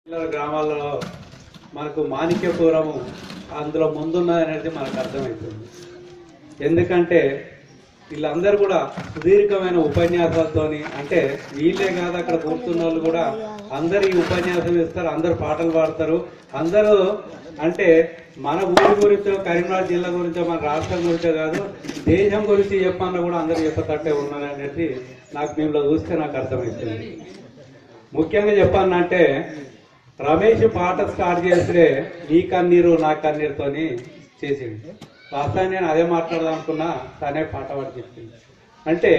పిల్లల గ్రామాల్లో మనకు మాణిక్యపురము అందులో ముందున్నది అనేది మనకు అర్థమవుతుంది ఎందుకంటే వీళ్ళందరూ కూడా సుదీర్ఘమైన ఉపన్యాసాలతోని అంటే వీళ్ళే కాదు అక్కడ కూర్చున్న వాళ్ళు కూడా అందరు ఈ ఉపన్యాసం ఇస్తారు అందరు పాటలు పాడతారు అందరూ అంటే మన ఊరి గురించో కరీంనగర్ జిల్లా గురించో మన రాష్ట్రం గురించో కాదు దేశం గురించి చెప్పన్నా కూడా అందరూ చెప్పతట్టే ఉన్నారు అనేది నాకు మిమ్మల్ని చూస్తే నాకు అర్థమవుతుంది ముఖ్యంగా చెప్పాలంటే రమేష్ పాట స్టార్ట్ చేస్తే నీ కన్నీరు నా కన్నీరుతోని చేసిండు వాస్తవాన్ని నేను అదే మాట్లాడదాం అనుకున్నా తనే పాట పాడి చెప్పింది అంటే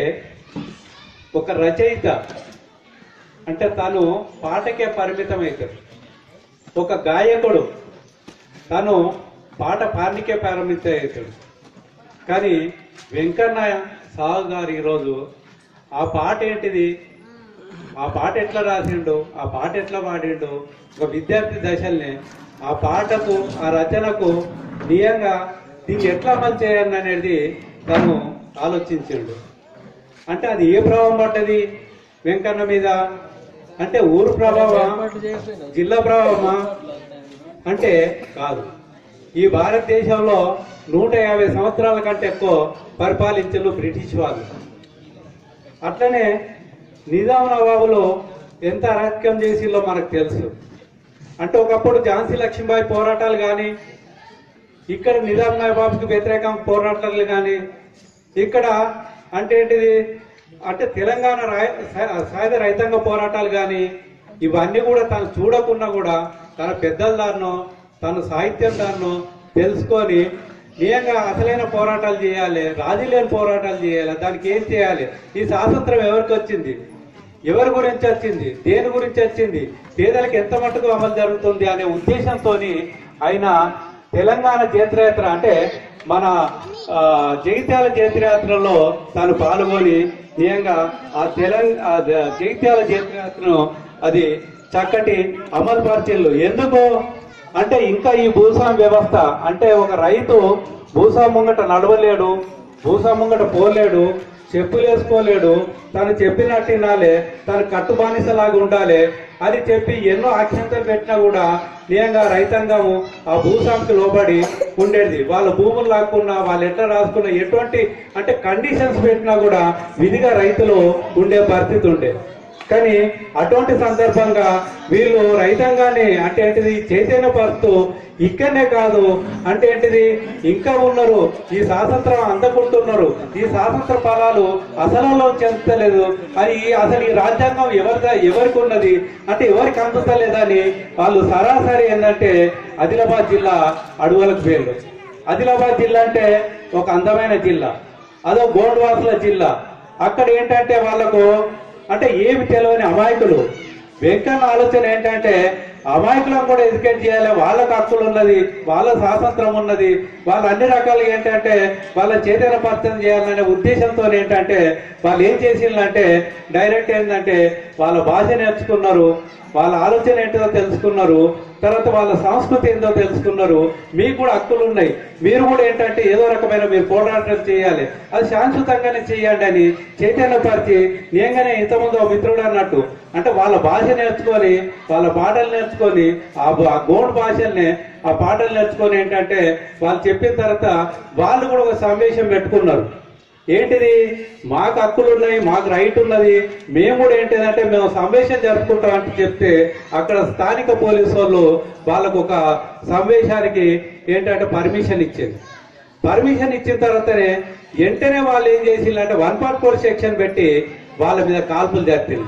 ఒక రచయిత అంటే తను పాటకే పరిమితం అవుతాడు ఒక గాయకుడు తను పాట పాడనికే పరిమితం అవుతాడు కానీ వెంకన్న సాగు గారు ఈరోజు ఆ పాట ఏంటిది ఆ పాట ఎట్లా రాసిండు ఆ పాట ఎట్లా పాడిండు ఒక విద్యార్థి దశల్ని ఆ పాటకు ఆ రచనకు నియంగా దీన్ని ఎట్లా అమలు చేయాలని అనేది తను ఆలోచించిండు అంటే అది ఏ ప్రభావం పడ్డది వెంకన్న మీద అంటే ఊరు ప్రభావం జిల్లా ప్రభావమా అంటే కాదు ఈ భారతదేశంలో నూట యాభై సంవత్సరాల కంటే ఎక్కువ పరిపాలించిన బ్రిటిష్ వాళ్ళు అట్లనే నిజాం నవాబులు ఎంత అరాచకం చేసిందో మనకు తెలుసు అంటే ఒకప్పుడు ఝాన్సీ లక్ష్మీబాయి పోరాటాలు కానీ ఇక్కడ నిజాం నవాబుకి వ్యతిరేకం పోరాటాలు కానీ ఇక్కడ అంటే ఏంటిది అంటే తెలంగాణ రాయ- సా- సాయుధ రైతాంగ పోరాటాలు కానీ ఇవన్నీ కూడా తను చూడకుండా కూడా తన పెద్దల దారినో తన సాహిత్యం దారినో తెలుసుకొని నిజంగా అసలైన పోరాటాలు చేయాలి రాజీ లేని పోరాటాలు చేయాలి దానికి ఏం చేయాలి ఈ స్వాతంత్రం ఎవరికి వచ్చింది ఎవరి గురించి వచ్చింది దేని గురించి వచ్చింది పేదలకు ఎంత మటుకు అమలు జరుగుతుంది అనే ఉద్దేశంతో ఆయన తెలంగాణ జైత్రయాత్ర అంటే మన ఆ, జగిత్యాల జైత్రయాత్రలో తాను పాల్గొని నిజంగా ఆ తెలంగాణ జగిత్యాల జైత్రయాత్రను అది చక్కటి అమలు పరిచయలు ఎందుకు అంటే ఇంకా ఈ భూస్వామి వ్యవస్థ అంటే ఒక రైతు భూస్వామి ముంగట నడవలేడు భూస్వామి ముంగట పోలేడు చెప్పులు వేసుకోలేడు తను చెప్పినట్టు వినాలి తను కట్టు బానిసలాగా ఉండాలి అని చెప్పి ఎన్నో అక్షంతలు పెట్టినా కూడా నిజంగా రైతాంగము ఆ భూస్వామికి లోబడి ఉండేది వాళ్ళ భూములు లాక్కున్నా వాళ్ళు ఎట్లా రాసుకున్నా ఎటువంటి అంటే కండిషన్స్ పెట్టినా కూడా విధిగా రైతులు ఉండే పరిస్థితి ఉండే కానీ అటువంటి సందర్భంగా వీళ్ళు రైతాంగాన్ని అంటే ఏంటిది చైతన్యపరుస్తూ ఇక్కడనే కాదు అంటే ఏంటిది ఇంకా ఉన్నారు ఈ స్వాతంత్రం అందకుంటున్నారు ఈ స్వాతంత్ర ఫలాలు అసలులో చెందుతలేదు అది ఈ- అసలు ఈ రాజ్యాంగం ఎవరిదా ఎవరికి ఉన్నది అంటే ఎవరికి అందుతలేదని వాళ్ళు సరాసరి ఏంటంటే ఆదిలాబాద్ జిల్లా అడవులకు పేర్లు ఆదిలాబాద్ జిల్లా అంటే ఒక అందమైన జిల్లా అదో గోండ్వాసుల జిల్లా అక్కడ ఏంటంటే వాళ్ళకు అంటే ఏమి తెలియని అమాయకులు వెంకన్న ఆలోచన ఏంటంటే అమాయకులను కూడా ఎడ్యుకేట్ చేయాలి వాళ్ళకు హక్కులు ఉన్నది వాళ్ళ స్వాతంత్రం ఉన్నది వాళ్ళు అన్ని రకాలుగా ఏంటంటే వాళ్ళ చైతన్యపరచం చేయాలనే ఉద్దేశంతో ఏంటంటే వాళ్ళు ఏం చేసిందంటే డైరెక్ట్ ఏంటంటే వాళ్ళ భాష నేర్చుకున్నారు వాళ్ళ ఆలోచన ఏంటో తెలుసుకున్నారు తర్వాత వాళ్ళ సంస్కృతి ఏందో తెలుసుకున్నారు మీకు కూడా హక్కులు ఉన్నాయి మీరు కూడా ఏంటంటే ఏదో రకమైన మీరు పోరాటం చేయాలి అది శాశ్వతంగానే చేయండి అని చైతన్యపరిచి నేగానే ఇంతకుముందు ఒక మిత్రుడు అన్నట్టు అంటే వాళ్ళ భాష నేర్చుకొని వాళ్ళ పాటలు నేర్చుకొని ఆ బ- ఆ గోండ్ భాషల్ని ఆ పాటలు నేర్చుకొని ఏంటంటే వాళ్ళు చెప్పిన తర్వాత వాళ్ళు కూడా ఒక సందేశం పెట్టుకున్నారు ఏంటిది మాకు హక్కులు ఉన్నాయి మాకు రైట్ ఉన్నది మేము కూడా ఏంటిదంటే మేము సమావేశం జరుపుకుంటాం అంటే చెప్తే అక్కడ స్థానిక పోలీసు వాళ్ళు వాళ్ళకు ఒక సమావేశానికి ఏంటంటే పర్మిషన్ ఇచ్చింది పర్మిషన్ ఇచ్చిన తర్వాతనే వెంటనే వాళ్ళు ఏం చేసిందంటే వన్ పార్ట్ ఫోర్ సెక్షన్ పెట్టి వాళ్ళ మీద కాల్పులు జరిపింది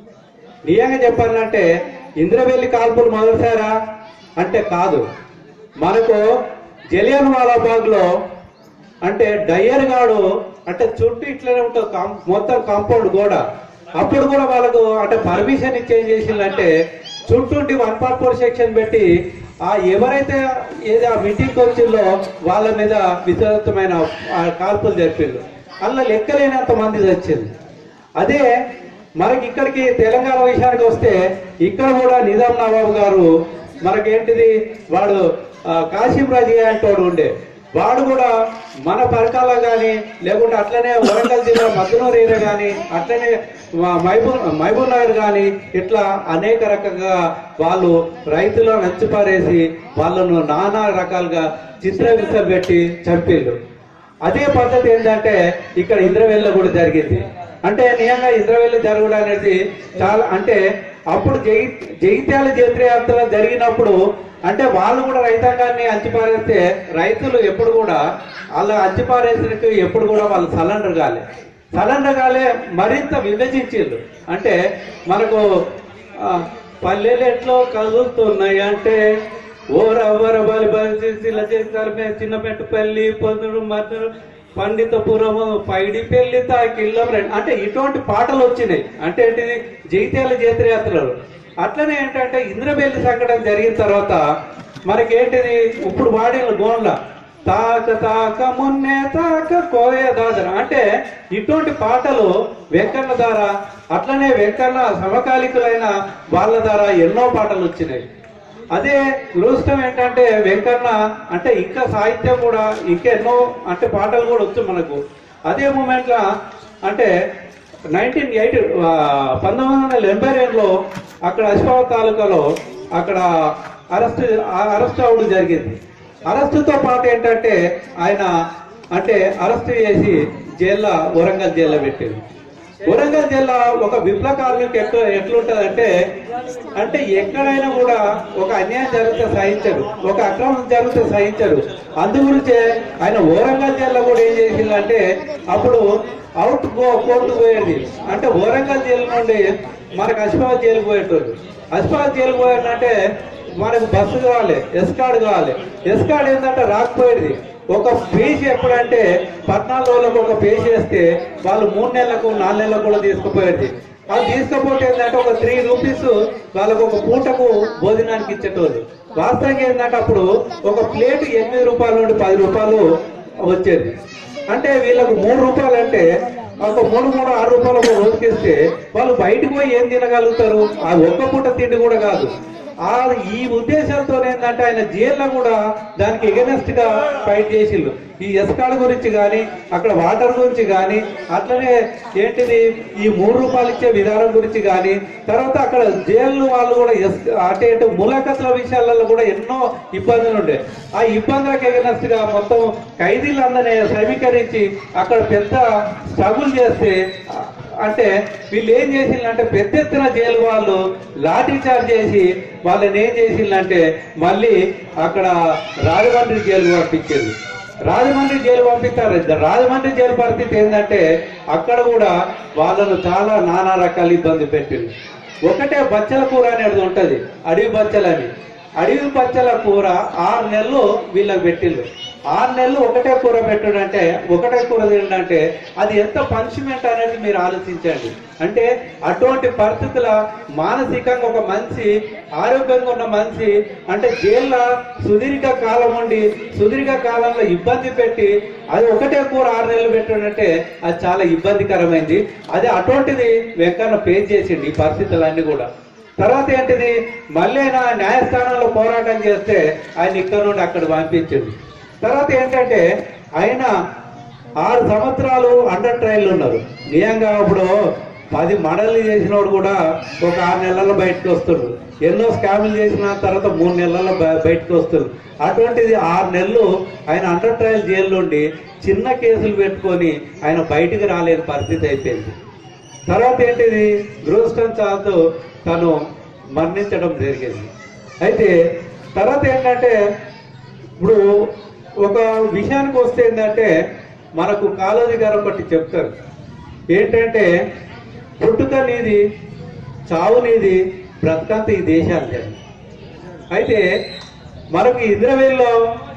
నిజంగా చెప్పాలంటే ఇంద్రవెల్లి కాల్పులు మొదలుసారా అంటే కాదు మనకు జలియన్ వాలాబాగ్ లో అంటే డయ్యర్ గాడు అంటే చుట్టూ ఇట్లనే ఉంటుంది కాం- మొత్తం కాంపౌండ్ గోడ అప్పుడు కూడా వాళ్ళకు అంటే పర్మిషన్ ఇచ్చేం చేసిందంటే చుట్టూ వన్ పార్ట్ ఫోర్ సెక్షన్ పెట్టి ఆ ఎవరైతే ఏదో ఆ మీటింగ్కి వచ్చిందో వాళ్ళ మీద విస్తృతమైన ఆ కాల్పులు జరిపిండ్రు అలా లెక్కలేనంత మంది వచ్చింది అదే మనకి ఇక్కడికి తెలంగాణ విషయానికి వస్తే ఇక్కడ కూడా నిజాం నవాబు గారు మనకేంటిది వాడు ఆ, కాశీం రజియా అంటే వాడు ఉండే వాడు కూడా మన పరకాల కానీ లేకుంటే అట్లనే వరంగల్ జిల్లా మద్దనూరు ఏరియా కానీ అట్లనే మా- మహబూబ్ మహబూబ్ నగర్ కానీ ఇట్లా అనేక రకంగా వాళ్ళు రైతులను నచ్చిపారేసి వాళ్ళను నానా రకాలుగా చిత్రహింస పెట్టి చంపిళ్ళు అదే పద్ధతి ఏంటంటే ఇక్కడ ఇంద్రవెల్ల కూడా జరిగింది అంటే నిజంగా ఇంద్రవెల్లి జరగడం అనేది చాలా అంటే అప్పుడు జై జగిత్యాల జైత్రయాత్ర జరిగినప్పుడు అంటే వాళ్ళు కూడా రైతాంగాన్ని అంచిపారేస్తే రైతులు ఎప్పుడు కూడా వాళ్ళ అంచిపారేసినట్టు ఎప్పుడు కూడా వాళ్ళు సరెండర్ కాలే సరెండర్ కాలే మరింత విభజించారు అంటే మనకు ఆ, పల్లెలు ఎట్లో కదులుతున్నాయి అంటే ఓరవ్వర బలి బలి ఇలా చేస్తారు మేము చిన్న పెట్టుపల్లి పొందుడు మధురు పండితపురము పైడి పెళ్లి తాకిళ్ళం రెండు అంటే ఇటువంటి పాటలు వచ్చినాయి అంటే ఏంటిది జైత్యాల జాతరయాత్రలు అట్లనే ఏంటంటే ఇంద్రబెల్లి సంకటం జరిగిన తర్వాత మనకేంటిది ఇప్పుడు వాడిన గోన్ల తాక తాక మున్నే తాక కోయ దాదర అంటే ఇటువంటి పాటలు వెంకన్న ద్వారా అట్లనే వెంకన్న సమకాలికులైన వాళ్ళ ద్వారా ఎన్నో పాటలు వచ్చినాయి అదే దురదృష్టం ఏంటంటే వెంకన్న అంటే ఇంకా సాహిత్యం కూడా ఇంకా ఎన్నో అంటే పాటలు కూడా వచ్చు మనకు అదే మూమెంట్ లా అంటే నైన్టీన్ ఎయిటీ పంతొమ్మిది వందల ఎనభై రెండులో అక్కడ అశ్వాబాద్ తాలూకాలో అక్కడ అరెస్ట్ అరెస్ట్ అవడం జరిగింది అరెస్టుతో పాటు ఏంటంటే ఆయన అంటే అరెస్ట్ చేసి జైల్లో వరంగల్ జైల్లో పెట్టింది వరంగల్ జిల్లా ఒక విప్లవకారులకు ఎట్లా ఎట్లుంటదంటే అంటే ఎక్కడైనా కూడా ఒక అన్యాయం జరిగితే సహించరు ఒక అక్రమం జరిగితే సహించరు అందుగురించే ఆయన వరంగల్ జిల్లా కూడా ఏం చేసిందంటే అప్పుడు అవుట్ కోర్టు పోయేది అంటే వరంగల్ జైలు నుండి మనకు అశ్వాబాద్ జైలుకు పోయేటోళ్ళు అశ్వాబాద్ జైలుకు పోయాలంటే మనకు బస్సు కావాలి ఎస్కార్డ్ కావాలి ఎస్కార్డ్ ఏంటంటే రాకపోయేది ఒక పేజీ ఎప్పుడంటే పద్నాలుగు రోజులకు ఒక పేజీ వేస్తే వాళ్ళు మూడు నెలలకు నాలుగు నెలలకు కూడా తీసుకుపోయేది వాళ్ళు తీసుకపోతే ఏంటంటే ఒక త్రీ రూపీస్ వాళ్ళకు ఒక పూటకు భోజనానికి ఇచ్చేటోళ్ళు వాస్తవంగా ఏంటంటే అప్పుడు ఒక ప్లేట్ ఎనిమిది రూపాయల నుండి పది రూపాయలు వచ్చేది అంటే వీళ్ళకు మూడు రూపాయలు అంటే ఒక మూడు మూడు ఆరు రూపాయలు ఒక రోజుకి ఇస్తే వాళ్ళు బయటకు పోయి ఏం తినగలుగుతారు ఆ ఒక్క పూట తిండి కూడా కాదు ఆ ఈ ఉద్దేశంతో ఏంటంటే ఆయన జైల్లో కూడా దానికి ఎగనెస్ట్ గా ఫైట్ చేసిండు ఈ ఎస్కాడ్ గురించి కానీ అక్కడ వాటర్ గురించి కానీ అట్లనే ఏంటిది ఈ మూడు రూపాయలు ఇచ్చే విధానం గురించి కానీ తర్వాత అక్కడ జైలు వాళ్ళు కూడా ఎస్ అంటే ఇటు ములాఖతుల విషయాలలో కూడా ఎన్నో ఇబ్బందులు ఉండే ఆ ఇబ్బందులకు ఎగనెస్ట్ గా మొత్తం ఖైదీలందరినీ సమీకరించి అక్కడ పెద్ద స్ట్రగుల్ చేస్తే అంటే వీళ్ళు ఏం చేసిందంటే పెద్ద ఎత్తున జైలు వాళ్ళు లాఠీ చార్జ్ చేసి వాళ్ళని ఏం చేసిందంటే మళ్ళీ అక్కడ రాజమండ్రి జైలు పంపించారు రాజమండ్రి జైలు పంపిస్తారు రాజమండ్రి జైలు పరిస్థితి ఏంటంటే అక్కడ కూడా వాళ్ళను చాలా నానా రకాల ఇబ్బంది పెట్టింది ఒకటే బచ్చల కూర అనేది ఉంటది అడవి బచ్చలని అడవి బచ్చల కూర ఆరు నెలలు వీళ్ళకి పెట్టిండు ఆరు నెలలు ఒకటే కూర పెట్టుడంటే ఒకటే కూర తినంటే అది ఎంత పనిష్మెంట్ అనేది మీరు ఆలోచించండి అంటే అటువంటి పరిస్థితుల మానసికంగా ఒక మనిషి ఆరోగ్యంగా ఉన్న మనిషి అంటే జైల్లో సుదీర్ఘ కాలం ఉండి సుదీర్ఘ కాలంలో ఇబ్బంది పెట్టి అది ఒకటే కూర ఆరు నెలలు పెట్టాడంటే అది చాలా ఇబ్బందికరమైంది అది అటువంటిది వెంకన్న ఫేస్ చేసిండు ఈ పరిస్థితులన్నీ కూడా తర్వాత ఏంటిది మళ్ళీ ఆయన న్యాయస్థానంలో పోరాటం చేస్తే ఆయన ఇక్కడ నుండి అక్కడ పంపించింది తర్వాత ఏంటంటే ఆయన ఆరు సంవత్సరాలు అండర్ ట్రయల్ ఉన్నారు నిజంగా ఇప్పుడు పది మడలు చేసినోడు కూడా ఒక ఆరు నెలల్లో బయటకు వస్తున్నారు ఎన్నో స్కాములు చేసిన తర్వాత మూడు నెలల్లో బ- బయటకు వస్తున్నారు అటువంటిది ఆరు నెలలు ఆయన అండర్ ట్రయల్ జైల్లో ఉండి చిన్న కేసులు పెట్టుకొని ఆయన బయటికి రాలేని పరిస్థితి అయిపోయింది తర్వాత ఏంటిది దురదృష్టం చాతో తను మరణించడం జరిగింది అయితే తర్వాత ఏంటంటే ఇప్పుడు ఒక విషయానికి వస్తే ఏంటంటే మనకు కాలోజీ గారు ఒకటి చెప్తారు ఏంటంటే పుట్టుక నీది చావు నీది బ్రతకంత ఈ దేశానికి అని. అయితే మనకు ఇంద్రవేల్లో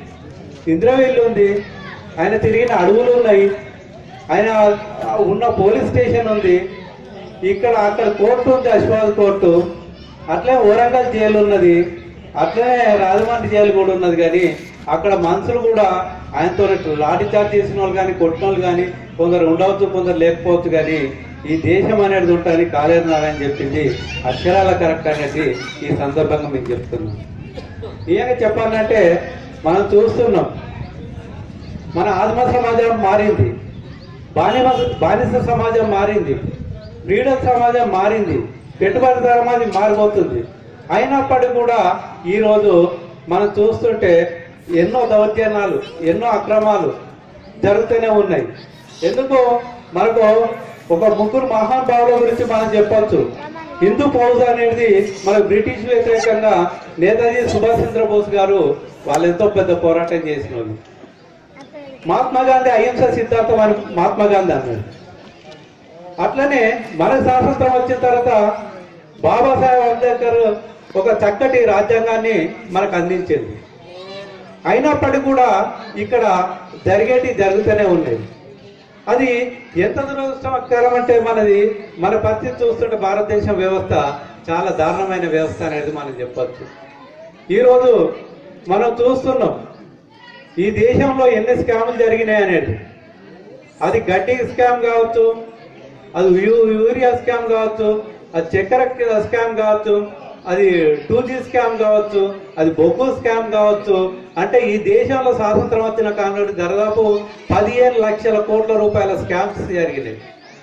ఇంద్రవేల్లు ఉంది ఆయన తిరిగిన అడవులు ఉన్నాయి ఆయన ఉన్న పోలీస్ స్టేషన్ ఉంది ఇక్కడ అక్కడ కోర్టు ఉంది అశ్వాద్ కోర్టు అట్లే వరంగల్ జైలు ఉన్నది అట్లనే రాజమండ్రి జైలు కూడా ఉన్నది కానీ అక్కడ మనుషులు కూడా ఆయనతో లాఠీ చార్జ్ చేసిన వాళ్ళు కానీ కొట్టిన వాళ్ళు కానీ కొందరు ఉండవచ్చు కొందరు లేకపోవచ్చు కానీ ఈ దేశం అనేది ఉంటుంది కాలేరు నారాయణ చెప్పింది అక్షరాల కరెక్ట్ అనేది ఈ సందర్భంగా మీకు చెప్తున్నాను ఏమైనా చెప్పాలంటే మనం చూస్తున్నాం మన ఆత్మ సమాజం మారింది బానిస బానిస సమాజం మారింది ఫ్రీడమ్ సమాజం మారింది పెట్టుబడి సమాజం మారిపోతుంది అయినప్పటికీ కూడా ఈరోజు మనం చూస్తుంటే ఎన్నో దౌర్జన్యాలు ఎన్నో అక్రమాలు జరుగుతూనే ఉన్నాయి ఎందుకు మనకు ఒక ముగ్గురు మహానుభావుల గురించి మనం చెప్పొచ్చు హిందూ ఫౌజ్ అనేది మన బ్రిటిష్ వ్యతిరేకంగా నేతాజీ సుభాష్ చంద్రబోస్ గారు వాళ్ళు ఎంతో పెద్ద పోరాటం చేసిన వాళ్ళు మహాత్మా గాంధీ అహింస సిద్ధాంతం అని మహాత్మా గాంధీ అన్నాడు అట్లనే మనకు స్వాతంత్రం వచ్చిన తర్వాత బాబాసాహెబ్ అంబేద్కర్ ఒక చక్కటి రాజ్యాంగాన్ని మనకు అందించింది అయినప్పటికీ కూడా ఇక్కడ జరిగేటి జరుగుతూనే ఉన్నాయి అది ఎంత దురదృష్టకరం అంటే మనది మన పరిస్థితి చూస్తుంటే భారతదేశం వ్యవస్థ చాలా దారుణమైన వ్యవస్థ అనేది మనం చెప్పొచ్చు ఈరోజు మనం చూస్తున్నాం ఈ దేశంలో ఎన్ని స్కాములు జరిగినాయి అనేది అది గడ్డి స్కామ్ కావచ్చు అది యూ- యూరియా స్కామ్ కావచ్చు అది చక్కెర స్కామ్ కావచ్చు అది టూ జీ స్కామ్ కావచ్చు అది బొగ్గు స్కామ్ కావచ్చు అంటే ఈ దేశంలో స్వాతంత్రం వచ్చిన కానుండి దాదాపు పదిహేను లక్షల కోట్ల రూపాయల స్కామ్స్ జరిగినాయి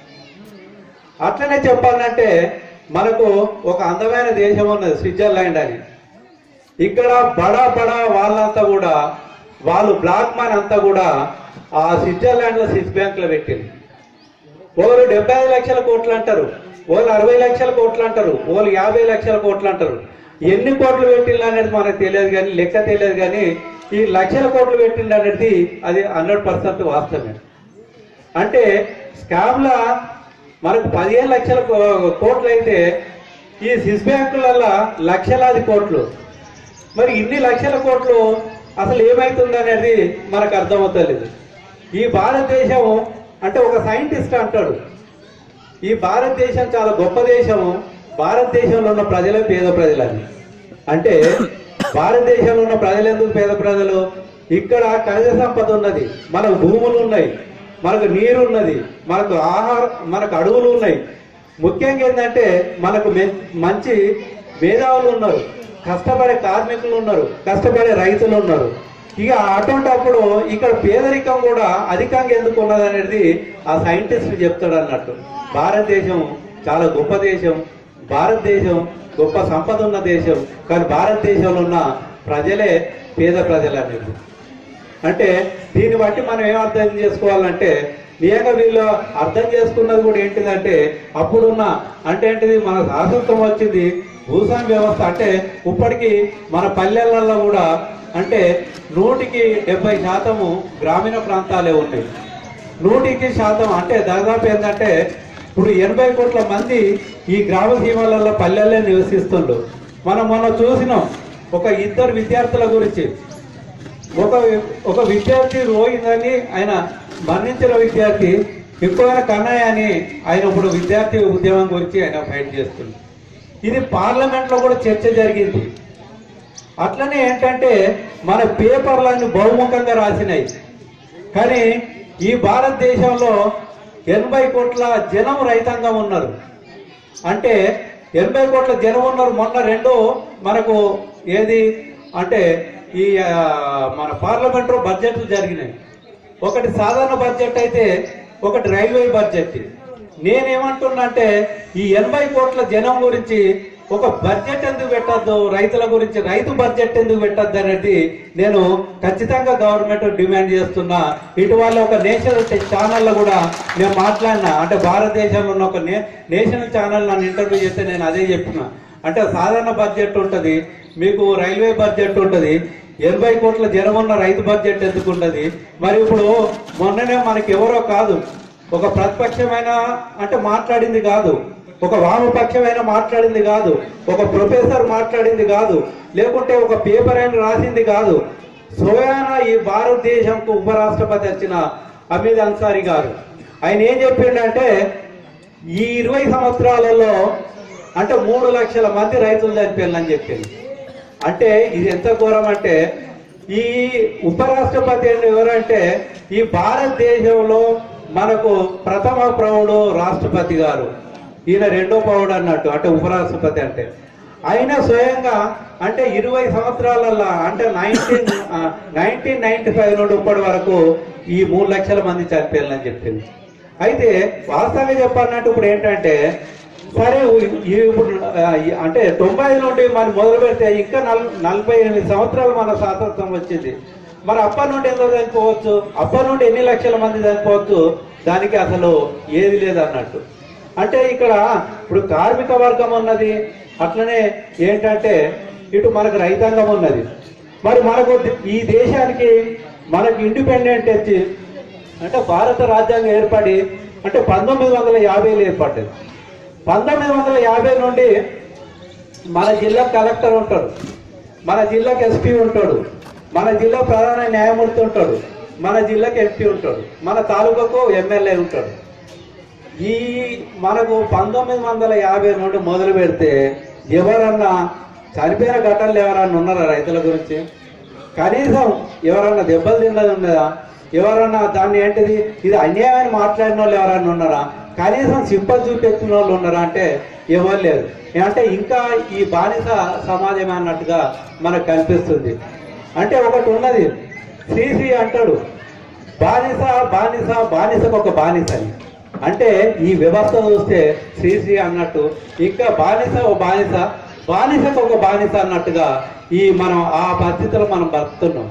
అట్లనే చెప్పాలంటే మనకు ఒక అందమైన దేశం ఉన్నది స్విట్జర్లాండ్ అని ఇక్కడ బడా బడా వాళ్ళంతా కూడా వాళ్ళు బ్లాక్ మనీ అంతా కూడా ఆ స్విట్జర్లాండ్ లో స్విస్ బ్యాంక్ లో పెట్టింది ఒకరు డెబ్బై ఐదు లక్షల కోట్లు అంటారు వాళ్ళు అరవై లక్షల కోట్లు అంటారు వాళ్ళు యాభై లక్షల కోట్లు అంటారు ఎన్ని కోట్లు పెట్టిండ్రు అనేది మనకు తెలియదు కానీ లెక్క తెలియదు కానీ ఈ లక్షల కోట్లు పెట్టిండు అనేది అది హండ్రెడ్ పర్సెంట్ వాస్తవమే అంటే స్కామ్ల మనకు పదిహేను లక్షల కో- కోట్లు అయితే ఈ స్విస్ బ్యాంకులలో లక్షలాది కోట్లు మరి ఇన్ని లక్షల కోట్లు అసలు ఏమైతుంది అనేది మనకు అర్థమవుతలేదు ఈ భారతదేశం అంటే ఒక సైంటిస్ట్ అంటాడు ఈ భారతదేశం చాలా గొప్ప దేశము భారతదేశంలో ఉన్న ప్రజలే పేద ప్రజలని అంటే భారతదేశంలో ఉన్న ప్రజలు ఎందుకు పేద ప్రజలు ఇక్కడ ఖనిజ సంపద ఉన్నది మనకు భూములు ఉన్నాయి మనకు నీరు ఉన్నది మనకు ఆహార మనకు అడవులు ఉన్నాయి ముఖ్యంగా ఏంటంటే మనకు మె- మంచి మేధావులు ఉన్నారు కష్టపడే కార్మికులు ఉన్నారు కష్టపడే రైతులు ఉన్నారు ఇక అటువంటప్పుడు ఇక్కడ పేదరికం కూడా అధికంగా ఎందుకు ఉన్నది అనేది ఆ సైంటిస్ట్ చెప్తాడు అన్నట్టు భారతదేశం చాలా గొప్ప దేశం భారతదేశం గొప్ప సంపద ఉన్న దేశం కానీ భారతదేశంలో ఉన్న ప్రజలే పేద ప్రజలు అనేది అంటే దీన్ని బట్టి మనం ఏం అర్థం చేసుకోవాలంటే నిజంగా వీళ్ళు అర్థం చేసుకున్నది కూడా ఏంటిదంటే అప్పుడున్న అంటే ఏంటిది మన స్వాతంత్రం వచ్చింది భూస్వామ్య వ్యవస్థ అంటే ఇప్పటికి మన పల్లెలలో కూడా అంటే నూటికి డెబ్బై శాతము గ్రామీణ ప్రాంతాలే ఉన్నాయి నూటికి శాతం అంటే దాదాపు ఏంటంటే ఇప్పుడు ఎనభై కోట్ల మంది ఈ గ్రామ సీమలలో పల్లెల్లో నివసిస్తుండ్రు మనం మొన్న చూసినాం ఒక ఇద్దరు విద్యార్థుల గురించి ఒక ఒక విద్యార్థి రోహిత్ అని ఆయన మరణించిన విద్యార్థి ఎక్కువైన కన్నయ్య అని ఆయన ఇప్పుడు విద్యార్థి ఉద్యమం గురించి ఆయన ఫైట్ చేస్తుంది ఇది పార్లమెంట్ లో కూడా చర్చ జరిగింది అట్లనే ఏంటంటే మన పేపర్లన్నీ బహుముఖంగా రాసినాయి కానీ ఈ భారతదేశంలో ఎనభై కోట్ల జనం రైతాంగం ఉన్నారు అంటే ఎనభై కోట్ల జనం ఉన్నారు మొన్న రెండు మనకు ఏది అంటే ఈ ఆ, మన పార్లమెంట్ లో బడ్జెట్లు జరిగినాయి ఒకటి సాధారణ బడ్జెట్ అయితే ఒకటి రైల్వే బడ్జెట్ నేనేమంటున్నా అంటే ఈ ఎనభై కోట్ల జనం గురించి ఒక బడ్జెట్ ఎందుకు పెట్టద్దు రైతుల గురించి రైతు బడ్జెట్ ఎందుకు పెట్టద్దు అనేది నేను ఖచ్చితంగా గవర్నమెంట్ డిమాండ్ చేస్తున్నా ఇటీవల ఒక నేషనల్ ఛానల్లో కూడా నేను మాట్లాడినా అంటే భారతదేశంలో ఉన్న ఒక నే- నేషనల్ ఛానల్ నన్ను ఇంటర్వ్యూ చేస్తే నేను అదే చెప్పిన అంటే సాధారణ బడ్జెట్ ఉంటది మీకు రైల్వే బడ్జెట్ ఉంటది ఎనభై కోట్ల జనం ఉన్న రైతు బడ్జెట్ ఎందుకు ఉంటది మరి ఇప్పుడు మొన్ననే మనకి ఎవరో కాదు ఒక ప్రతిపక్షమైన అంటే మాట్లాడింది కాదు ఒక వామపక్షమైన మాట్లాడింది కాదు ఒక ప్రొఫెసర్ మాట్లాడింది కాదు లేకుంటే ఒక పేపర్ అయిన రాసింది కాదు స్వయాన ఈ భారతదేశంకు ఉపరాష్ట్రపతి వచ్చిన అమీద్ అన్సారీ గారు ఆయన ఏం చెప్పిండంటే ఈ ఇరవై సంవత్సరాలలో అంటే మూడు లక్షల మంది రైతులు చనిపోయారని చెప్పింది అంటే ఇది ఎంత ఘోరం అంటే ఈ ఉపరాష్ట్రపతి అంటే ఎవరంటే ఈ భారతదేశంలో మనకు ప్రథమ ప్రౌఢు రాష్ట్రపతి గారు ఈయన రెండో పౌడు అన్నట్టు అంటే ఉపరాష్ట్రపతి అంటే ఆయన స్వయంగా అంటే ఇరవై సంవత్సరాలలో అంటే నైన్టీన్ నైన్టీన్ నైన్టీ ఫైవ్ నుండి ఇప్పటి వరకు ఈ మూడు లక్షల మంది చనిపోయారని చెప్పింది అయితే వాస్తవంగా చెప్పాలంటే ఇప్పుడు ఏంటంటే సరే ఈ- ఈ ఇప్పుడు ఆ, ఈ- అంటే తొంభై ఐదు నుండి మనం మొదలు పెడితే ఇంకా నల్ నలభై ఎనిమిది సంవత్సరాలు మన స్వాతంత్రం వచ్చింది మరి అప్పటి నుండి ఎంత చనిపోవచ్చు అప్పటి నుండి ఎన్ని లక్షల మంది చనిపోవచ్చు దానికి అసలు ఏది లేదు అన్నట్టు అంటే ఇక్కడ ఇప్పుడు కార్మిక వర్గం ఉన్నది అట్లనే ఏంటంటే ఇటు మనకు రైతాంగం ఉన్నది మరి మనకు ఈ దేశానికి మనకు ఇండిపెండెంట్ వచ్చి అంటే భారత రాజ్యాంగం ఏర్పడి అంటే పంతొమ్మిది వందల యాభైలో ఏర్పడ్డది పంతొమ్మిది వందల యాభై నుండి మన జిల్లా కలెక్టర్ ఉంటాడు మన జిల్లాకి ఎస్పీ ఉంటాడు మన జిల్లా ప్రధాన న్యాయమూర్తి ఉంటాడు మన జిల్లాకి ఎంపీ ఉంటాడు మన తాలూకాకు ఎమ్మెల్యే ఉంటాడు ఈ మనకు పంతొమ్మిది వందల యాభై నుండి మొదలు పెడితే ఎవరన్నా చనిపోయిన ఘటనలు ఎవరన్నా ఉన్నారా రైతుల గురించి కనీసం ఎవరన్నా దెబ్బలు తిన్నది ఉన్నదా ఎవరన్నా దాన్ని ఏంటిది ఇది అన్యాయమని మాట్లాడిన వాళ్ళు ఎవరన్నా ఉన్నారా కనీసం సింపల్ చూపెట్టిన వాళ్ళు ఉన్నారా అంటే ఎవరు లేరు అంటే ఇంకా ఈ బానిస సమాజం అన్నట్టుగా మనకు కనిపిస్తుంది అంటే ఒకటి ఉన్నది శ్రీశ్రీ అంటాడు బానిస బానిస బానిసకు ఒక బానిస అని అంటే ఈ వ్యవస్థ చూస్తే శ్రీశ్రీ అన్నట్టు ఇంకా బానిస ఓ బానిస బానిసకు ఒక బానిస అన్నట్టుగా ఈ మనం ఆ పరిస్థితిలో మనం బతుకుతున్నాం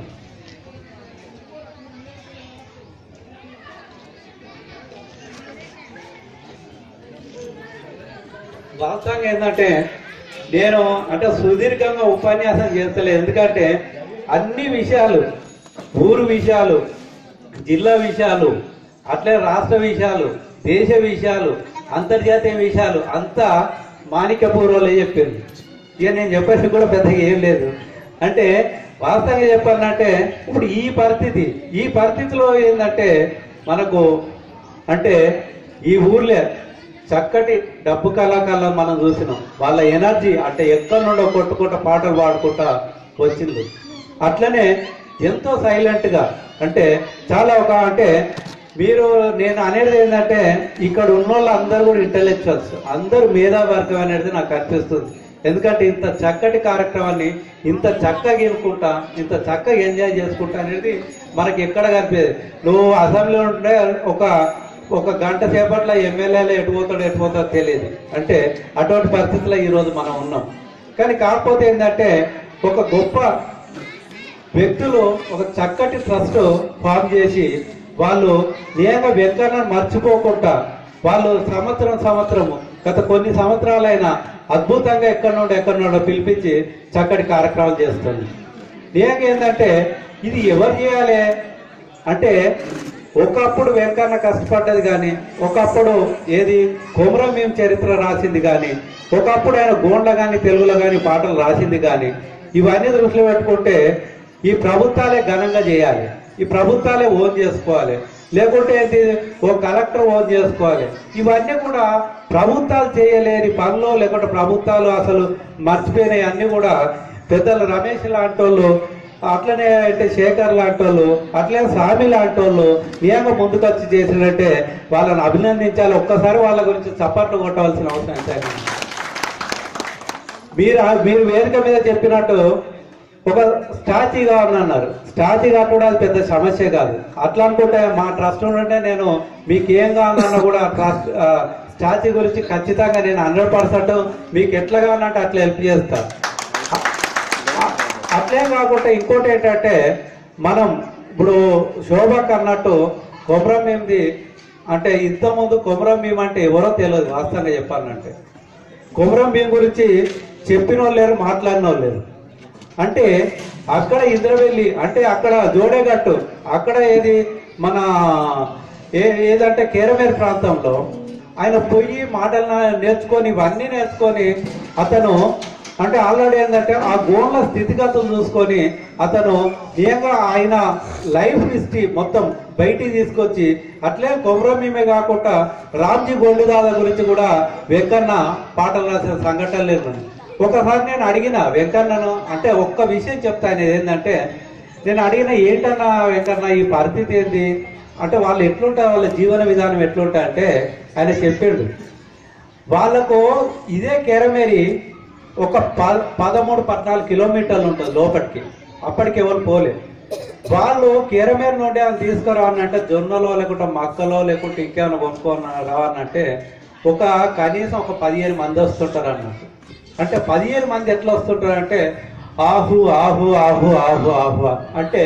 వాస్తవంగా ఏంటంటే నేను అంటే సుదీర్ఘంగా ఉపన్యాసం చేస్తలేదు ఎందుకంటే అన్ని విషయాలు ఊరు విషయాలు జిల్లా విషయాలు అట్లే రాష్ట్ర విషయాలు దేశ విషయాలు అంతర్జాతీయ విషయాలు అంతా మాణిక్య పూర్వలే చెప్పింది ఇక నేను చెప్పేది కూడా పెద్దగా ఏం లేదు అంటే వాస్తవంగా చెప్పాలంటే ఇప్పుడు ఈ పరిస్థితి ఈ పరిస్థితిలో ఏంటంటే మనకు అంటే ఈ ఊర్లే చక్కటి డబ్బు కళాకారులను మనం చూసినాం వాళ్ళ ఎనర్జీ అంటే ఎక్కడి నుండో కొట్టుకుంటా పాటలు పాడుకుంటా వచ్చింది అట్లనే ఎంతో సైలెంట్ గా అంటే చాలా ఒక అంటే మీరు నేను అనేది ఏంటంటే ఇక్కడ ఉన్న వాళ్ళు అందరూ కూడా ఇంటలెక్చువల్స్ అందరూ మేధావర్గం అనేది నాకు అనిపిస్తుంది ఎందుకంటే ఇంత చక్కటి కార్యక్రమాన్ని ఇంత చక్కగా వినుకుంటా ఇంత చక్కగా ఎంజాయ్ చేసుకుంటా అనేది మనకి ఎక్కడ కనిపించదు నువ్వు అసెంబ్లీ ఉంటే ఒక ఒక గంట సేపట్లో ఎమ్మెల్యేలు ఎటు పోతాడో ఎటు పోతాడో తెలియదు అంటే అటువంటి పరిస్థితుల్లో ఈరోజు మనం ఉన్నాం కానీ కాకపోతే ఏంటంటే ఒక గొప్ప వ్యక్తులు ఒక చక్కటి ట్రస్ట్ ఫామ్ చేసి వాళ్ళు నియంగా వెంకన్న మర్చిపోకుండా వాళ్ళు సంవత్సరం సంవత్సరము గత కొన్ని సంవత్సరాలైనా అద్భుతంగా ఎక్కడి నుండి ఎక్కడి నుండో పిలిపించి చక్కటి కార్యక్రమాలు చేస్తుంది నియంగా ఏంటంటే ఇది ఎవరు చేయాలి అంటే ఒకప్పుడు వెంకన్న కష్టపడ్డది కానీ ఒకప్పుడు ఏది కొమరం మేము చరిత్ర రాసింది కానీ ఒకప్పుడు ఆయన గోండ్ల కానీ తెలుగులో కానీ పాటలు రాసింది కానీ ఇవన్నీ దృష్టిలో పెట్టుకుంటే ఈ ప్రభుత్వాలే ఘనంగా చేయాలి ఈ ప్రభుత్వాలే ఓన్ చేసుకోవాలి లేకుంటే ఏంటి ఓ కలెక్టర్ ఓన్ చేసుకోవాలి ఇవన్నీ కూడా ప్రభుత్వాలు చేయలేని పనులు లేకుంటే ప్రభుత్వాలు అసలు మర్చిపోయినాయి అన్ని కూడా పెద్దలు రమేష్ లాంటి వాళ్ళు అట్లనే అంటే శేఖర్ లాంటి వాళ్ళు అట్లనే స్వామి లాంటి వాళ్ళు నియంగా ముందుకొచ్చి చేసినట్టే వాళ్ళని అభినందించాలి ఒక్కసారి వాళ్ళ గురించి చప్పట్లు కొట్టవలసిన అవసరం ఎంతైనా ఉంది. మీరు మీరు వేదిక మీద చెప్పినట్టు ఒక స్టాచ్యూ కావాలని అన్నారు స్టాచ్యూ కట్టడం అది పెద్ద సమస్య కాదు అట్లా అనుకుంటే మా ట్రస్ట్ ఉంటే నేను మీకు ఏం కావాలన్నా కూడా ట్రస్ట్ స్టాచ్యూ గురించి ఖచ్చితంగా నేను హండ్రెడ్ పర్సెంట్ మీకు ఎట్లా కావాలంటే అట్లా హెల్ప్ చేస్తా అట్లేం కాకుండా ఇంకోటి ఏంటంటే మనం ఇప్పుడు శోభక్ అన్నట్టు కొమరం భీమ్ది అంటే ఇంతకుముందు కొమరం భీమ్ అంటే ఎవరో తెలియదు వాస్తవంగా చెప్పాలంటే కొమరం భీం గురించి చెప్పిన వాళ్ళు లేరు మాట్లాడిన వాళ్ళు లేరు అంటే అక్కడ ఇంద్రవెల్లి అంటే అక్కడ జోడేగట్టు అక్కడ ఏది మన ఏ ఏదంటే కేరమేరు ప్రాంతంలో ఆయన పోయి మాటలు నా- నేర్చుకొని ఇవన్నీ నేర్చుకొని అతను అంటే ఆల్రెడీ ఏంటంటే ఆ గోన్ల స్థితిగతులు చూసుకొని అతను నిజంగా ఆయన లైఫ్ హిస్టరీ మొత్తం బయటికి తీసుకొచ్చి అట్లే కొమరమీమే కాకుండా రామ్జీ గోల్డుదాద గురించి కూడా వెంకన్న పాటలు రాసిన సంఘటనలు ఉన్నాయి ఒకసారి నేను అడిగిన వెంకన్నను అంటే ఒక్క విషయం చెప్తా ఆయన ఏంటంటే నేను అడిగిన ఏంటన్నా వెంకన్న ఈ పరిస్థితి ఏంది అంటే వాళ్ళు ఎట్లుంటారు వాళ్ళ జీవన విధానం ఎట్లుంటాయి అంటే ఆయన చెప్పిండు వాళ్ళకు ఇదే కెరమేరి ఒక ప పదమూడు పద్నాలుగు కిలోమీటర్లు ఉంటుంది లోపలికి అప్పటికి ఎవరు పోలే వాళ్ళు కీరమేర నుండి వాళ్ళు తీసుకురావాలంటే జొన్నలో లేకుంటే మక్కలో లేకుంటే ఇంకేమైనా కొనుక్కొని రావాలంటే ఒక కనీసం ఒక పదిహేను మంది వస్తుంటారు అన్నట్టు అంటే పదిహేను మంది ఎట్లా వస్తుంటారు అంటే ఆహు ఆహు ఆహు ఆహు ఆహు అంటే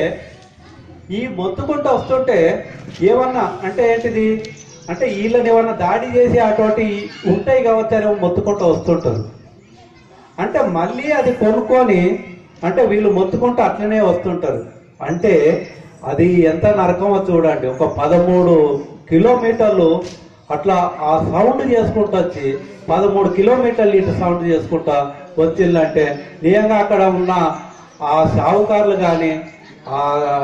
ఈ మొత్తుకుంటూ వస్తుంటే ఏమన్నా అంటే ఏంటిది అంటే వీళ్ళని ఏమన్నా దాడి చేసి అటువంటి ఉంటాయి కావచ్చు అని మొత్తుకుంటూ వస్తుంటారు అంటే మళ్ళీ అది కొనుక్కొని అంటే వీళ్ళు మొత్తుకుంటూ అట్లనే వస్తుంటారు అంటే అది ఎంత నరకమో చూడండి ఒక పదమూడు కిలోమీటర్లు అట్లా ఆ సౌండ్ చేసుకుంటూ వచ్చి పదమూడు కిలోమీటర్లు ఇటు సౌండ్ చేసుకుంటా వచ్చిందంటే నిజంగా అక్కడ ఉన్న ఆ సాహుకారులు కానీ ఆ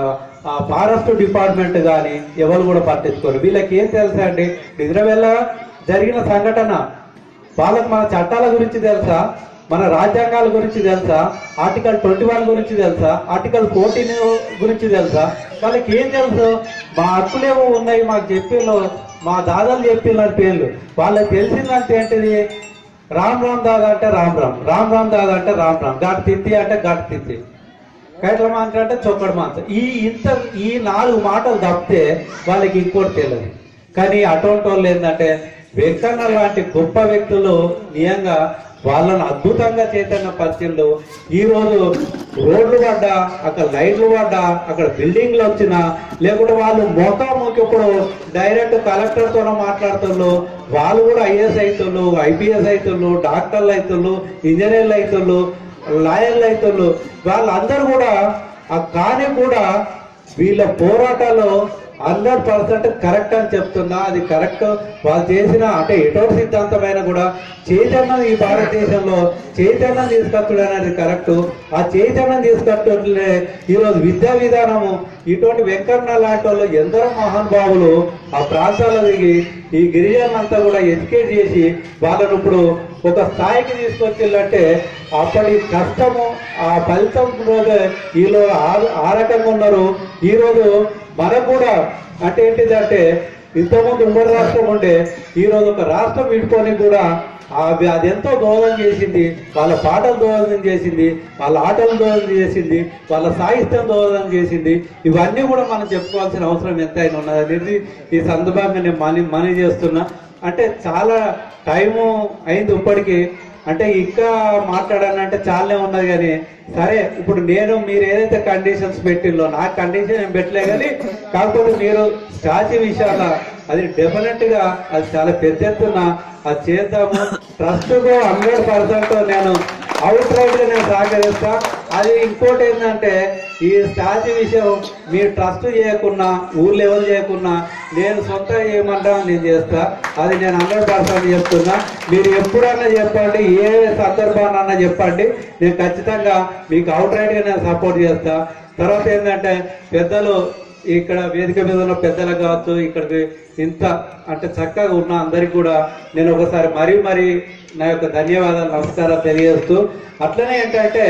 ఆ ఫారెస్ట్ డిపార్ట్మెంట్ కానీ ఎవరు కూడా పట్టించుకోరు వీళ్ళకి ఏం తెలుసా అండి నిద్రవేళ జరిగిన సంఘటన వాళ్ళకి మన చట్టాల గురించి తెలుసా మన రాజ్యాంగాల గురించి తెలుసా ఆర్టికల్ ట్వంటీ వన్ గురించి తెలుసా ఆర్టికల్ ఫోర్టీన్ గురించి తెలుసా వాళ్ళకి ఏం తెలుసు మా హక్కులేమో ఉన్నాయి మాకు చెప్పిళ్ళు మా దాదాలు చెప్పిళ్ళని పేర్లు వాళ్ళకి తెలిసిందంటే ఏంటిది రామ్ రామ్ దాదా అంటే రామ్ రామ్ రామ్ రామ్ దాదా అంటే రామ్ రామ్ ఘాట్ తిత్తి అంటే ఘాట్ తిత్తి కైట్ల మాంత్ర అంటే చొక్కడు మాంత్ర ఈ ఇంత ఈ నాలుగు మాటలు తప్పితే వాళ్ళకి ఇంకోటి తెలియదు కానీ అటువంటి వాళ్ళు ఏంటంటే వెంకన్న లాంటి గొప్ప వ్యక్తులు నిజంగా వాళ్ళని అద్భుతంగా చైతన్య పరిచయంలో ఈ రోజు రోడ్లు పడ్డా అక్కడ లైట్లు పడ్డా అక్కడ బిల్డింగ్లు వచ్చినా లేకుంటే వాళ్ళు ముఖాముఖి ఇప్పుడు డైరెక్ట్ కలెక్టర్ తో మాట్లాడుతున్నారు వాళ్ళు కూడా ఐఏఎస్ అవుతుళ్ళు ఐపీఎస్ అవుతుళ్ళు డాక్టర్లు అవుతుళ్ళు ఇంజనీర్లు అవుతుళ్ళు లాయర్లు అవుతుళ్ళు వాళ్ళందరూ కూడా ఆ కానీ కూడా వీళ్ళ పోరాటాలు హండ్రెడ్ పర్సెంట్ కరెక్ట్ అని చెప్తున్నా అది కరెక్ట్ వాళ్ళు చేసిన అంటే ఎటువంటి సిద్ధాంతమైన కూడా చైతన్యం ఈ భారతదేశంలో చైతన్యం తీసుకొచ్చడం అనేది కరెక్ట్ ఆ చైతన్యం తీసుకొచ్చే ఈరోజు విద్యా విధానము ఇటువంటి వెంకన్న లాంటి వాళ్ళు ఎందరో మహానుభావులు ఆ ప్రాంతాల్లో దిగి ఈ గిరిజనులంతా కూడా ఎడ్యుకేట్ చేసి వాళ్ళను ఇప్పుడు ఒక స్థాయికి తీసుకొచ్చిందంటే అప్పటి కష్టము ఆ ఫలితం రోజు వీళ్ళు ఆ- ఆ రకంగా ఉన్నారు ఈ రోజు మనకు కూడా అంటే ఏంటిదంటే ఇంతకుముందు ఉమ్మడి రాష్ట్రం ఉండే ఈ రోజు ఒక రాష్ట్రం విడిపోని కూడా ఆ- అది ఎంతో దోహదం చేసింది వాళ్ళ పాటలు దోహదం చేసింది వాళ్ళ ఆటలు దోహదం చేసింది వాళ్ళ సాహిత్యం దోహదం చేసింది ఇవన్నీ కూడా మనం చెప్పుకోవాల్సిన అవసరం ఎంతైనా ఉన్నది అనేది ఈ సందర్భంగా నేను మనీ మనీ చేస్తున్నా అంటే చాలా టైము అయింది ఇప్పటికి అంటే ఇంకా మాట్లాడాలంటే చాలానే ఉన్నది కానీ సరే ఇప్పుడు నేను మీరు ఏదైతే కండిషన్స్ పెట్టిందో నా కండిషన్ ఏం పెట్టలే కానీ కాకపోతే మీరు స్టాచ్యూ విషయాల అది డెఫినెట్ గా అది చాలా పెద్ద ఎత్తున అది చేద్దాము ట్రస్ట్ హండ్రెడ్ పర్సెంట్ నేను అవుట్ రైట్ గా నేను సహకరిస్తా అది ఇంకోటి ఏంటంటే ఈ స్టాచ్యూ విషయం మీరు ట్రస్ట్ చేయకున్నా ఊరు లెవెల్ చేయకున్నా నేను సొంత చేయమంటా నేను చేస్తా అది నేను హండ్రెడ్ పర్సెంట్ చెప్తున్నా మీరు ఎప్పుడన్నా చెప్పండి ఏ సందర్భాన్నన్నా చెప్పండి నేను ఖచ్చితంగా మీకు అవుట్ రైట్ గా నేను సపోర్ట్ చేస్తా తర్వాత ఏంటంటే పెద్దలు ఇక్కడ వేదిక మీద ఉన్న పెద్దలకు కావచ్చు ఇక్కడికి ఇంత అంటే చక్కగా ఉన్న అందరికి కూడా నేను ఒకసారి మరీ మరీ నా యొక్క ధన్యవాదాలు నమస్కారాలు తెలియజేస్తూ అట్లనే ఏంటంటే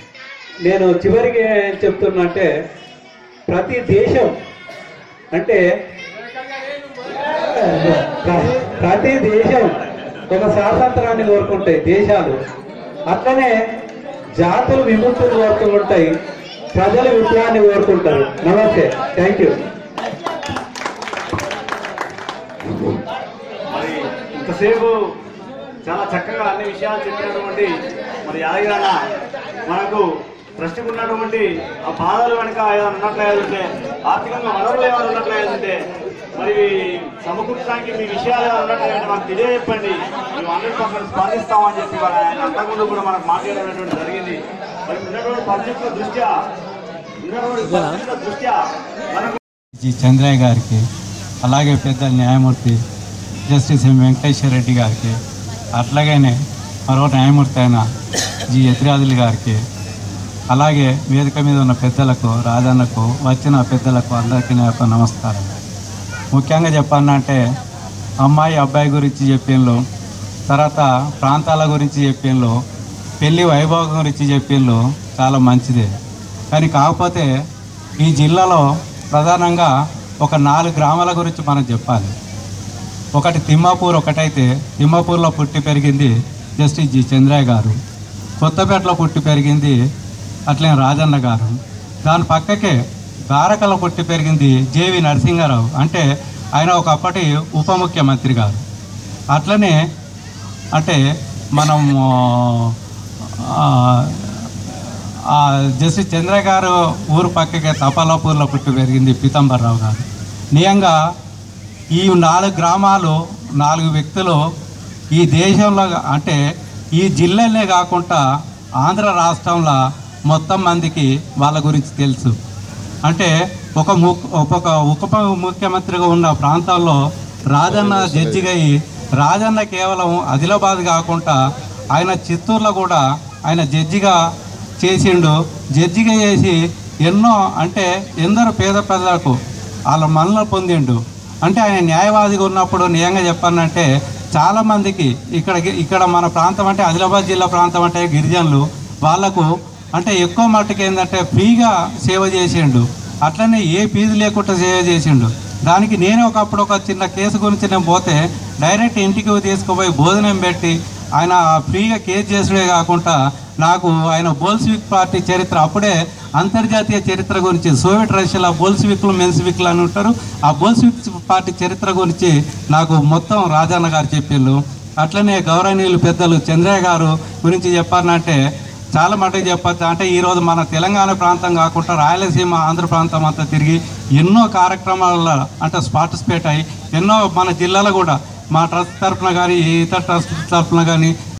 నేను చివరికి ఏం చెప్తున్నా అంటే ప్రతి దేశం అంటే ప్ర- ప్రతి దేశం ఒక స్వాతంత్రాన్ని కోరుకుంటాయి దేశాలు అట్లనే జాతులు విముక్తులు కోరుకుంటాయి ప్రజలు విప్లవాన్ని కోరుకుంటారు నమస్తే థ్యాంక్ యూ మరి ఇంతసేపు చాలా చక్కగా అన్ని విషయాలు చెప్పినటువంటి మరి యాదగిరి అన్న మనకు ట్రస్ట్కి ఉన్నటువంటి ఆ బాధలు వెనుక ఏదైనా ఉన్నట్లయితే ఆర్థికంగా వనరులు ఏమైనా ఉన్నట్లయితే మరి సమకూర్చడానికి మీ విషయాలు ఏమైనా ఉన్నట్లయితే మాకు తెలియజెప్పండి మేము హండ్రెడ్ పర్సెంట్ స్పందిస్తామని చెప్పి మరి ఆయన అంతకుముందు కూడా మనకు మాట్లాడేటువంటి జరిగింది మరి ఉన్నటువంటి పరిస్థితుల దృష్ట్యా ఉన్నటువంటి పరిస్థితుల దృష్ట్యా మనకు జి చంద్రయ్య గారికి అలాగే పెద్ద న్యాయమూర్తి జస్టిస్ ఎం వెంకటేశ్వర రెడ్డి గారికి అట్లాగనే మరో న్యాయమూర్తి అయిన జి ఎత్రాదులు గారికి అలాగే వేదిక మీద ఉన్న పెద్దలకు రాజన్నకు వచ్చిన పెద్దలకు అందరికీ నా యొక్క నమస్కారం ముఖ్యంగా చెప్పాలంటే అమ్మాయి అబ్బాయి గురించి చెప్పిండ్రు తర్వాత ప్రాంతాల గురించి చెప్పిండ్రు పెళ్లి వైభవం గురించి చెప్పిండ్రు చాలా మంచిదే కానీ కాకపోతే ఈ జిల్లాలో ప్రధానంగా ఒక నాలుగు గ్రామాల గురించి మనం చెప్పాలి ఒకటి తిమ్మాపూర్ ఒకటైతే తిమ్మాపూర్లో పుట్టి పెరిగింది జస్టిస్ జి చంద్రయ్య గారు కొత్తపేటలో పుట్టి పెరిగింది అట్లే రాజన్న గారు దాని పక్కకే బారకల పుట్టి పెరిగింది జేవి నరసింహారావు అంటే ఆయన ఒకప్పటి ఉప ముఖ్యమంత్రి గారు అట్లనే అంటే మనం ఆ, ఆ, జస్టిస్ చంద్ర గారు ఊరు పక్కకే తపాలాపూర్లో పుట్టి పెరిగింది పీతాంబరరావు గారు నియంగా ఈ నాలుగు గ్రామాలు నాలుగు వ్యక్తులు ఈ దేశంలో అంటే ఈ జిల్లాలే కాకుండా ఆంధ్ర రాష్ట్రంలో మొత్తం మందికి వాళ్ళ గురించి తెలుసు అంటే ఒక ము ఒక ఉప ముఖ్యమంత్రిగా ఉన్న ప్రాంతాల్లో రాజన్న జడ్జిగా అయ్యి రాజన్న కేవలం ఆదిలాబాద్ కాకుండా ఆయన చిత్తూరులో కూడా ఆయన జడ్జిగా చేసిండు జడ్జిగా చేసి ఎన్నో అంటే ఎందరో పేద ప్రజలకు వాళ్ళ మనలో పొందిండు అంటే ఆయన న్యాయవాదిగా ఉన్నప్పుడు నిజంగా చెప్పానంటే చాలా మందికి ఇక్కడ ఇక్కడ మన ప్రాంతం అంటే ఆదిలాబాద్ జిల్లా ప్రాంతం అంటే గిరిజనులు వాళ్ళకు అంటే ఎక్కువ మట్టుకు ఏంటంటే ఫ్రీగా సేవ చేసిండు అట్లనే ఏ ఫీజు లేకుండా సేవ చేసిండు దానికి నేనే ఒకప్పుడు ఒక చిన్న కేసు గురించి నేను పోతే డైరెక్ట్ ఇంటికి తీసుకుపోయి భోజనం పెట్టి ఆయన ఫ్రీగా కేసు చేసుడే కాకుండా నాకు ఆయన బోల్స్విక్ పార్టీ చరిత్ర అప్పుడే అంతర్జాతీయ చరిత్ర గురించి సోవియట్ రష్యాలో బోల్స్విక్లు మెన్స్విక్లు అని ఉంటారు ఆ బోల్స్విక్ పార్టీ చరిత్ర గురించి నాకు మొత్తం రాజన్న గారు చెప్పిండు అట్లనే గౌరవనీయులు పెద్దలు చంద్రయ్య గారు గురించి చెప్పాలంటే చాలా మటుకు చెప్పచ్చు అంటే ఈరోజు మన తెలంగాణ ప్రాంతం కాకుండా రాయలసీమ ఆంధ్ర ప్రాంతం అంతా తిరిగి ఎన్నో కార్యక్రమాలలో అంటే పార్టిసిపేట్ అయ్యి ఎన్నో మన జిల్లాలో కూడా మా ట్రస్ట్ తరఫున కానీ ఇతర ట్రస్ట్ తరఫున కానీ